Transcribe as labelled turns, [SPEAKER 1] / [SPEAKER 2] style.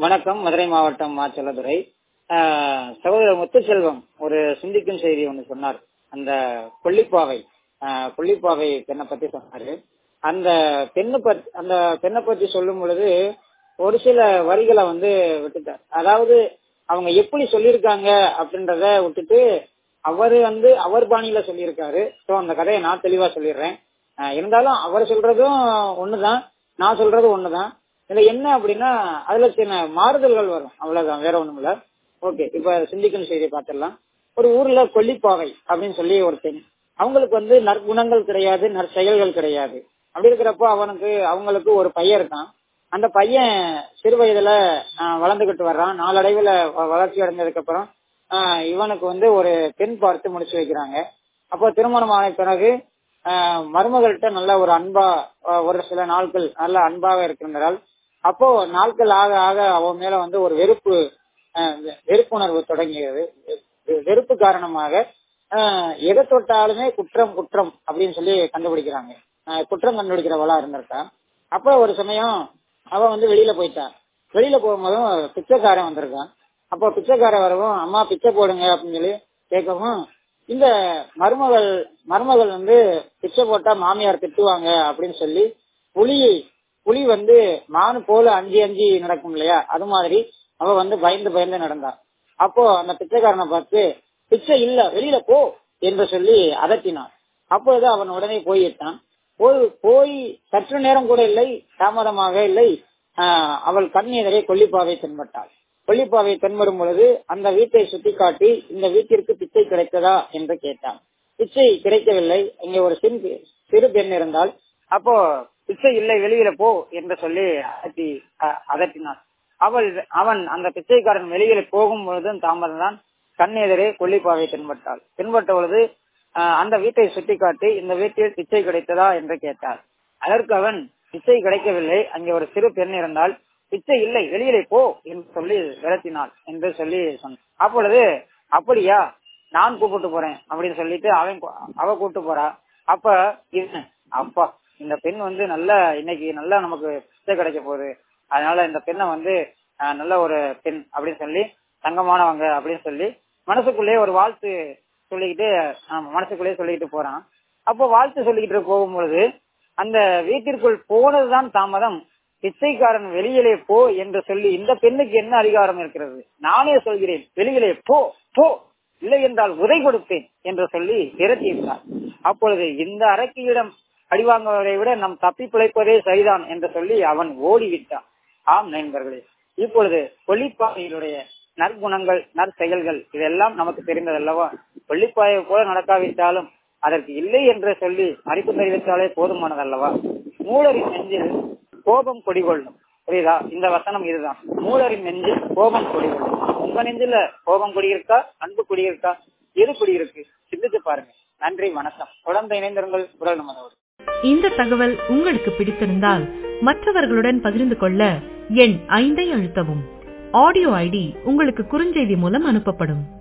[SPEAKER 1] வணக்கம் மதுரை மாவட்டம் மாச்சலதுரை ஆஹ் சகோதரர் முத்துச்செல்வம் ஒரு சிந்திக்கும் செய்தி ஒன்று சொன்னார் அந்த கொல்லிப்பாவை ஆஹ் கொல்லிப்பாவை பெண்ணை பத்தி சொன்னாரு அந்த பெண்ணை பத்தி அந்த பெண்ணை பத்தி சொல்லும் பொழுது ஒரு சில வரிகளை வந்து விட்டுட்டார் அதாவது அவங்க எப்படி சொல்லியிருக்காங்க அப்படின்றத விட்டுட்டு அவரு வந்து அவர் பாணியில சொல்லியிருக்காரு ஸோ அந்த கதையை நான் தெளிவா சொல்லிடுறேன் ஆஹ் இருந்தாலும் அவர் சொல்றதும் ஒண்ணுதான் நான் சொல்றதும் ஒண்ணுதான் இதுல என்ன அப்படின்னா அதுல சின்ன மாறுதல்கள் வரும் அவ்வளவுதான் வேற ஒண்ணும் இல்ல ஓகே இப்ப சிந்திக்கும் செய்தியை பார்த்துடலாம் ஒரு ஊர்ல கொல்லிப்பாவை அப்படின்னு சொல்லி ஒரு பெண் அவங்களுக்கு வந்து நற்குணங்கள் கிடையாது நற்செயல்கள் கிடையாது அப்படி இருக்கிறப்போ அவனுக்கு அவங்களுக்கு ஒரு பையன் இருக்கான் அந்த பையன் சிறு வயதுல ஆஹ், வளர்ந்துகிட்டு வர்றான் நாளடைவுல வ- வளர்ச்சி அடைஞ்சதுக்கு அப்புறம் ஆஹ், இவனுக்கு வந்து ஒரு பெண் பார்த்து முடிச்சு வைக்கிறாங்க அப்போ திருமணம் ஆன பிறகு ஆஹ், மருமகள்கிட்ட நல்ல ஒரு அன்பா ஆஹ், ஒரு சில நாட்கள் நல்ல அன்பாக இருக்கின்றால் அப்போ நாட்கள் ஆக ஆக அவன் மேல வந்து ஒரு வெறுப்பு ஆஹ், வெ- வெறுப்புணர்வு தொடங்குகிறது வெ- வெறுப்பு காரணமாக ஆஹ், எதை தொட்டாலுமே குற்றம் குற்றம் அப்படின்னு சொல்லி கண்டுபிடிக்கிறாங்க ஆஹ், குற்றம் கண்டுபிடிக்கிறவளா இருந்திருக்கா அப்போ ஒரு சமயம் அவ வந்து வெளியில போயிட்டா வெளியில போகும்போதும் பிச்சைக்காரன் வந்திருக்கான் அப்போ பிச்சைக்காரன் வரவும் அம்மா பிச்சை போடுங்க அப்படின்னு சொல்லி கேட்கவும் இந்த மருமகள் மருமகள் வந்து பிச்சை போட்டா மாமியார் திட்டுவாங்க அப்படின்னு சொல்லி புலியை புலி வந்து மானு போல அஞ்சு அஞ்சு நடக்கும் இல்லையா அது மாதிரி அவ வந்து பயந்து பயந்து நடந்தா அப்போ அந்த பிச்சைக்காரனை பார்த்து பிச்சை இல்ல வெளியில போ என்று சொல்லி அதட்டினான் அப்பொழுது அவன் உடனே போயிட்டான் போய் போய் சற்று நேரம் கூட இல்லை தாமதமாக இல்லை ஆஹ், அவள் கண் எதிரே கொல்லிப்பாவை தென்பட்டாள் கொல்லிப்பாவை தென்படும் பொழுது அந்த வீட்டை சுட்டிக்காட்டி இந்த வீட்டிற்கு பிச்சை கிடைத்ததா என்று கேட்டான் பிச்சை கிடைக்கவில்லை இங்கே ஒரு சிறு சிறு பெண் இருந்தால் அப்போ பிச்சை இல்லை வெளியில போ என்று சொல்லி அதட்டி அ- அதட்டினான் அவள் அவன் அந்த பிச்சைக்காரன் வெளியில போகும் பொழுதும் தாமதம் தான் கண் எதிரே கொல்லிப்பாவை தென்பட்டாள் தென்பட்ட பொழுது ஆஹ், அந்த வீட்டை சுட்டிக்காட்டி இந்த வீட்டில் பிச்சை கிடைத்ததா என்று கேட்டார் அதற்கு அவன் பிச்சை கிடைக்கவில்லை அங்கே ஒரு சிறு பெண் இருந்தால் பிச்சை இல்லை வெளியிலே போ என்று சொல்லி விரட்டினாள் என்று சொல்லி சொன்னான் அப்பொழுது அப்படியா நான் கூப்பிட்டு போறேன் அப்படின்னு சொல்லிட்டு அவன் கூ- அவ கூப்பிட்டு போறா அப்ப இது அப்பா இந்த பெண் வந்து நல்ல இன்னைக்கு நல்லா நமக்கு பிச்சை கிடைக்க போகுது அதனால இந்த பெண்ணை வந்து ஆஹ், நல்ல ஒரு பெண் அப்படின்னு சொல்லி தங்கமானவங்க அப்படின்னு சொல்லி மனசுக்குள்ளே ஒரு வாழ்த்து சொல்லிக்கிட்டு ஆமா, மனசுக்குள்ளே சொல்லிக்கிட்டு போறான் அப்போ வாழ்த்து சொல்லிக்கிட்டு போகும்பொழுது அந்த வீட்டிற்குள் போனதுதான் தாமதம் பிச்சைக்காரன் வெளியிலே போ என்று சொல்லி இந்த பெண்ணுக்கு என்ன அதிகாரம் இருக்கிறது நானே சொல்கிறேன் வெளியிலே போ போ இல்லை என்றால் உதை கொடுப்பேன் என்று சொல்லி விரட்டியிருந்தார் அப்பொழுது இந்த அரக்கியிடம் அடிவாங்குவதை விட நம் தப்பி பிழைப்பதே சரிதான் என்று சொல்லி அவன் ஓடிவிட்டான் ஆம் நண்பர்களே இப்பொழுது கொல்லிப்பாறையினுடைய நற்குணங்கள் நற்செயல்கள் இதெல்லாம் நமக்கு தெரிந்ததல்லவா கொல்லிப்பாயை போல நடக்காவிட்டாலும் அதற்கு இல்லை என்று சொல்லி மதிப்பு தெரிவித்தாலே போதுமானதல்லவா மூலரின் நெஞ்சில் கோபம் குடிகொள்ளும் புரியுதா இந்த வசனம் இதுதான் மூலரின் நெஞ்சில் கோபம் குடிகொள்ளும் உங்க நெஞ்சில கோபம் குடியிருக்கா அன்பு குடியிருக்கா எது குடியிருக்கு சிந்திச்சு பாருங்க நன்றி வணக்கம் தொடர்ந்து இணைந்திருங்கள் குரல் நமதோடு
[SPEAKER 2] இந்த தகவல் உங்களுக்கு பிடித்திருந்தால் மற்றவர்களுடன் பகிர்ந்து கொள்ள எண் ஐந்தை அழுத்தவும் ஆடியோ ஐடி உங்களுக்கு குறுஞ்செய்தி மூலம் அனுப்பப்படும்